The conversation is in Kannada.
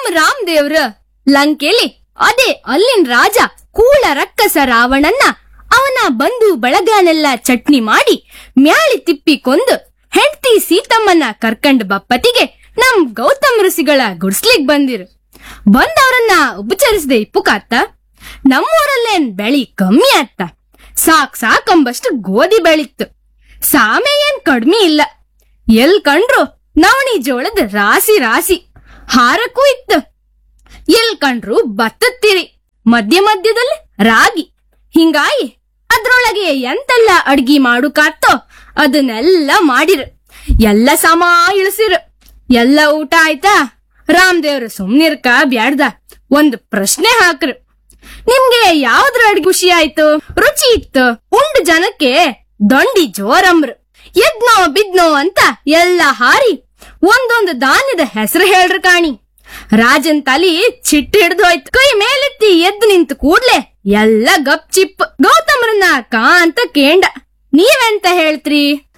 ರಾಮದೇವ್ರ ಲಂಕೆಲಿ ಅದೇ ಅಲ್ಲಿನ್ ರಾಜ ಕೂಳ ರಕ್ಕಸ ರಾವಣನ್ನ ಅವನ ಬಂಧು ಬಳಗನೆಲ್ಲ ಚಟ್ನಿ ಮಾಡಿ ಮ್ಯಾಳಿ ತಿಪ್ಪಿ ಕೊಂದು ಹೆಂಡ್ತಿ ಸೀತಮ್ಮನ ಕರ್ಕಂಡ್ ಬಪ್ಪತಿಗೆ ನಮ್ ಗೌತಮ್ ಋಷಿಗಳ ಗುಡ್ಸ್ಲಿಗ್ ಬಂದಿರು ಬಂದವ್ರನ್ನ ಉಪಚರಿಸದೆ ಇಪ್ಪುಕಾತ್ತ ನಮ್ಮೂರಲ್ಲೇನ್ ಬೆಳಿ ಕಮ್ಮಿ ಆತ್ತ ಸಾಕ್ ಸಾಕಂಬಷ್ಟು ಗೋಧಿ ಬೆಳಿತ್ತು ಸಾಮೆ ಏನ್ ಕಡ್ಮಿ ಇಲ್ಲ ಎಲ್ ಕಂಡ್ರು ನವಣಿ ಜೋಳದ ರಾಸಿ ರಾಸಿ ಹಾರಕ್ಕೂ ಇತ್ತು ಎಲ್ ಕಂಡ್ರು ಭತ್ತತ್ತಿರಿ ಮಧ್ಯ ಮಧ್ಯದಲ್ಲಿ ರಾಗಿ ಹಿಂಗಾಗಿ ಅದ್ರೊಳಗೆ ಎಂತೆಲ್ಲ ಅಡ್ಗಿ ಮಾಡುಕಾತ್ತೋ ಅದನ್ನೆಲ್ಲ ಮಾಡಿರು ಎಲ್ಲ ಸಮ ಇಳಿಸಿರು ಎಲ್ಲ ಊಟ ಆಯ್ತಾ ರಾಮದೇವ್ರು ಸುಮ್ನಿರ್ಕ ಬ್ಯಾಡ್ದ ಒಂದ್ ಪ್ರಶ್ನೆ ಹಾಕ್ರು ನಿಮ್ಗೆ ಯಾವ್ದ್ರ ಅಡ್ಗೆ ಖುಷಿ ಆಯ್ತು ರುಚಿ ಇತ್ತು ಉಂಡ್ ಜನಕ್ಕೆ ದೊಂಡಿ ಜೋರಮ್ರು ಎದ್ನೋ ಬಿದ್ನೋ ಅಂತ ಎಲ್ಲ ಹಾರಿ ಒಂದೊಂದು ಧಾನ್ಯದ ಹೆಸರು ಹೇಳ್ರು ಕಾಣಿ ರಾಜನ್ ತಲಿ ಚಿಟ್ಟ ಹಿಡ್ದು ಹೋಯ್ತು ಕೈ ಮೇಲೆತ್ತಿ ಎದ್ದು ನಿಂತು ಕೂಡ್ಲೆ ಎಲ್ಲ ಗಪ್ ಚಿಪ್ ಗೌತಮ್ರನ್ನ ಕಾ ಅಂತ ಕೇಂಡ ನೀವೆಂತ ಹೇಳ್ತ್ರಿ